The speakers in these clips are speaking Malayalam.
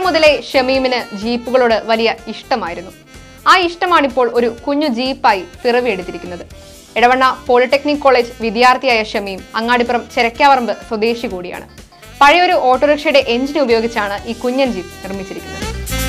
മുതലേ ഷമീമിന് ജീപ്പുകളോട് വലിയ ഇഷ്ടമായിരുന്നു ആ ഇഷ്ടമാണിപ്പോൾ ഒരു കുഞ്ഞു ജീപ്പായി പിറവിയെടുത്തിരിക്കുന്നത് എടവണ്ണ പോളിടെക്നിക് കോളേജ് വിദ്യാർത്ഥിയായ ഷമീം അങ്ങാടിപ്പുറം ചെരക്കാവറമ്പ് സ്വദേശി കൂടിയാണ് പഴയൊരു ഓട്ടോറിക്ഷയുടെ എഞ്ചിൻ ഉപയോഗിച്ചാണ് ഈ കുഞ്ഞൻ ജീപ്പ് നിർമ്മിച്ചിരിക്കുന്നത്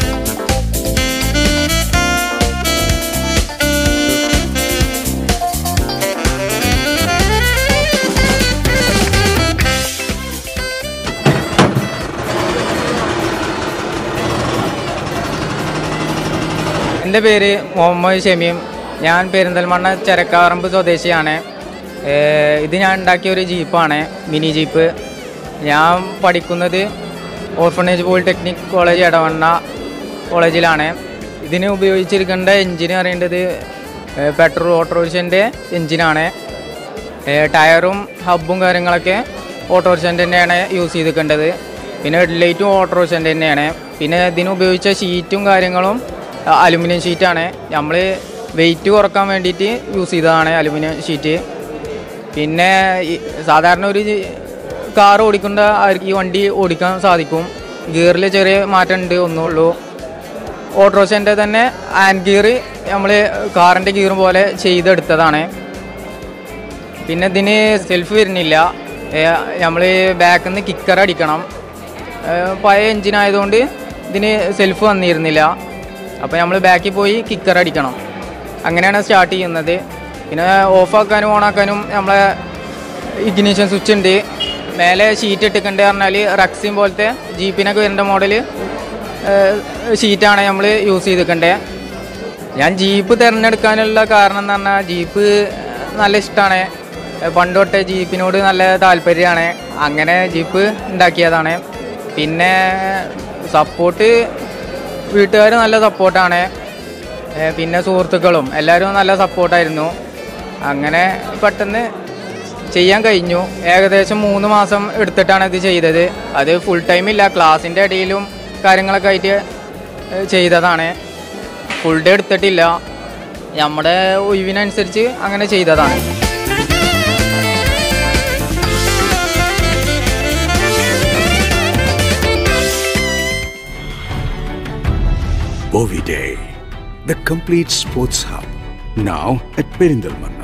എൻ്റെ പേര് മുഹമ്മദ് ഷമീം ഞാൻ പെരിന്തൽമണ്ണ ചരക്കാറമ്പ് സ്വദേശിയാണ് ഏഹ് ഇത് ഞാൻ ഉണ്ടാക്കിയ ഒരു ജീപ്പാണ് മിനി ജീപ്പ് ഞാൻ പഠിക്കുന്നത് ഓർഫണേജ് പോളിടെക്നിക് കോളേജ് എടവണ്ണ കോളേജിലാണ് ഇതിന് ഉപയോഗിച്ചിരിക്കേണ്ട എഞ്ചിൻ അറിയേണ്ടത് ഏഹ് പെട്രോൾ ഓട്ടോറിക്ഷൻ്റെ എഞ്ചിനാണ് ഏഹ് ടയറും ഹബ്ബും കാര്യങ്ങളൊക്കെ ഓട്ടോറിക്ഷൻ്റെ തന്നെയാണ് യൂസ് ചെയ്തിരിക്കേണ്ടത് പിന്നെ ഹെഡ്ലൈറ്റും ഓട്ടോറിക്ഷൻ്റെ തന്നെയാണ് പിന്നെ ഇതിന് ഉപയോഗിച്ച ഷീറ്റും കാര്യങ്ങളും അ- അലുമിനിയം ഷീറ്റാണ് നമ്മൾ വെയിറ്റ് കുറക്കാൻ വേണ്ടിയിട്ട് യൂസ് ചെയ്തതാണ് അലുമിനിയം ഷീറ്റ് പിന്നെ ഈ സാധാരണ ഒരു കാർ ഓടിക്കേണ്ട ആർക്ക് ഈ വണ്ടി ഓടിക്കാൻ സാധിക്കും ഗിയറിൽ ചെറിയ മാറ്റം ഉണ്ട് ഒന്നുള്ളൂ ഓട്ടോറിക്ഷൻ്റെ തന്നെ ഹാൻഡ് ഗിയർ നമ്മൾ കാറിൻ്റെ ഗിയർ പോലെ ചെയ്തെടുത്തതാണ് പിന്നെ ഇതിന് സെൽഫ് വരുന്നില്ല നമ്മൾ ബാക്കിൽ നിന്ന് കിക്കർ അടിക്കണം ഏ, പഴയ എഞ്ചിൻ ആയതുകൊണ്ട് ഇതിന് സെൽഫ് വന്നിരുന്നില്ല അപ്പോൾ നമ്മൾ ബാക്കിൽ പോയി കിക്കർ അടിക്കണം അങ്ങനെയാണ് സ്റ്റാർട്ട് ചെയ്യുന്നത് പിന്നെ ഓഫാക്കാനും ഓണാക്കാനും നമ്മളെ ഇഗ്നീഷൻ സ്വിച്ച് ഉണ്ട് മേലെ ഷീറ്റ് ഇട്ടിട്ടുണ്ട് പറഞ്ഞാൽ റക്സിൻ പോലത്തെ ജീപ്പിനൊക്കെ വരുന്ന മോഡൽ ഷീറ്റാണ് നമ്മൾ യൂസ് ചെയ്തിരിക്കേണ്ടത് ഞാൻ ജീപ്പ് തിരഞ്ഞെടുക്കാനുള്ള കാരണം എന്ന് പറഞ്ഞാൽ ജീപ്പ് നല്ല ഇഷ്ടമാണ് പണ്ട് തൊട്ടേ ജീപ്പിനോട് നല്ല താല്പര്യമാണ് അങ്ങനെ ജീപ്പ് ഉണ്ടാക്കിയതാണ് പിന്നെ സപ്പോർട്ട് വീട്ടുകാർ നല്ല സപ്പോർട്ടാണ് പിന്നെ സുഹൃത്തുക്കളും എല്ലാവരും നല്ല സപ്പോർട്ടായിരുന്നു അങ്ങനെ പെട്ടെന്ന് ചെയ്യാൻ കഴിഞ്ഞു ഏകദേശം മൂന്ന് മാസം എടുത്തിട്ടാണ് ഇത് ചെയ്തത് അത് ഫുൾ ടൈം ഇല്ല ക്ലാസ്സിൻ്റെ ഇടയിലും കാര്യങ്ങളൊക്കെ ആയിട്ട് ഏഹ് ചെയ്തതാണ് ഫുൾ ഡേ എടുത്തിട്ടില്ല നമ്മുടെ ഒഴിവിനനുസരിച്ച് അങ്ങനെ ചെയ്തതാണ് Bovi Day, the complete sports hub. Now at Perindalman.